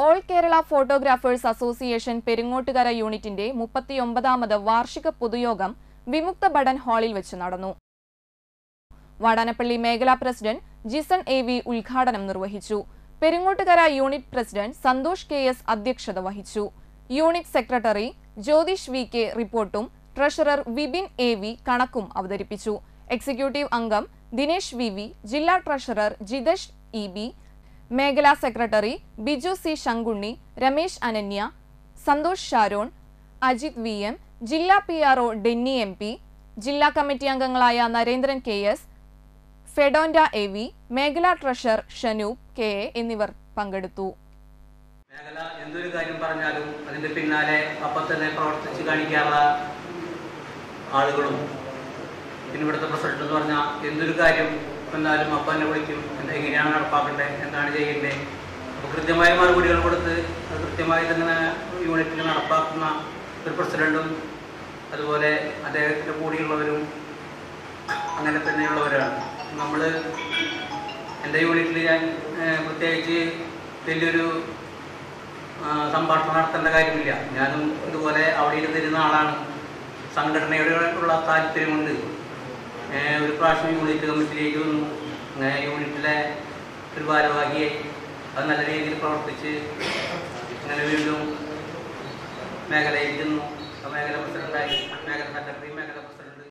all Kerala photographers association Peringottukara യൂണിറ്റിന്റെ മുപ്പത്തിയൊമ്പതാമത് വാർഷിക പൊതുയോഗം വിമുക്ത ഭടൻ ഹാളിൽ വെച്ച് നടന്നു വാടാനപ്പള്ളി മേഖലാ പ്രസിഡന്റ് ജിസൺ എ വി ഉദ്ഘാടനം നിർവഹിച്ചു Peringottukara unit president Santhosh K S അധ്യക്ഷത വഹിച്ചു unit secretary Jyothish V K റിപ്പോർട്ടും ട്രഷറർ വിപിൻ എ വി കണക്കും അവതരിപ്പിച്ചു എക്സിക്യൂട്ടീവ് അംഗം ദിനേശ് വി വി ജില്ലാ ട്രഷറർ ജിതേഷ് ഇ ബി മേഖലാ secretary Biju C Sankunni Ramesh Ananya Santhosh Sharon Ajith V M ജില്ലാ P R O Denny M P ജില്ലാ കമ്മിറ്റി അംഗങ്ങളായ നരേന്ദ്രൻ കെ എസ് ഫെഡോൻഡ എ വി മേഖലാ ട്രഷറർ ഷനൂപ് കെ എ എന്നിവർ പങ്കെടുത്തു മേഖല എന്തൊരു കാര്യം പറഞ്ഞാലും അതിന്റെ പിന്നാലെ അപ്പം തന്നെ പ്രവർത്തിച്ച് കാണിക്കാനുള്ള ആളുകളും പിന്നെ ഇവിടുത്തെ പ്രസിഡന്റ് എന്ന് പറഞ്ഞാൽ എന്തൊരു കാര്യം വന്നാലും അപ്പം തന്നെ വിളിക്കും എന്താ എങ്ങനെയാണ് നടപ്പാക്കേണ്ടത് എന്താണ് ചെയ്യേണ്ടത് അപ്പോൾ കൃത്യമായ മറുപടികൾ കൊടുത്ത് അത് കൃത്യമായി തന്നെ യൂണിറ്റിൽ നടപ്പാക്കുന്ന ഒരു പ്രസിഡന്റും അതുപോലെ അദ്ദേഹത്തിൻ്റെ കൂടിയുള്ളവരും അങ്ങനെ തന്നെയുള്ളവരാണ് നമ്മൾ എൻ്റെ യൂണിറ്റിൽ ഞാൻ ഏഹ്, പ്രത്യേകിച്ച് വലിയൊരു ആ, സംഭാഷണം നടത്തേണ്ട കാര്യമില്ല ഞാനും ഇതുപോലെ അവിടെ ഇരുന്നിരുന്ന ആളാണ് സംഘടനയോടുള്ള താല്പര്യം കൊണ്ട് ഏഹ്, ഒരു പ്രാവശ്യം യൂണിറ്റ് കമ്മിറ്റിയിലേക്ക് വന്നു അങ്ങനെ യൂണിറ്റിലെ ഒരു ഭാരവാഹിയായി അത് നല്ല രീതിയിൽ പ്രവർത്തിച്ച് അങ്ങനെ വീണ്ടും മേഖലയിൽ ചെന്നു ആ മേഖല പ്രസിഡന്റായി മേഖല സെക്രട്ടറി മേഖല പ്രസിഡന്റ്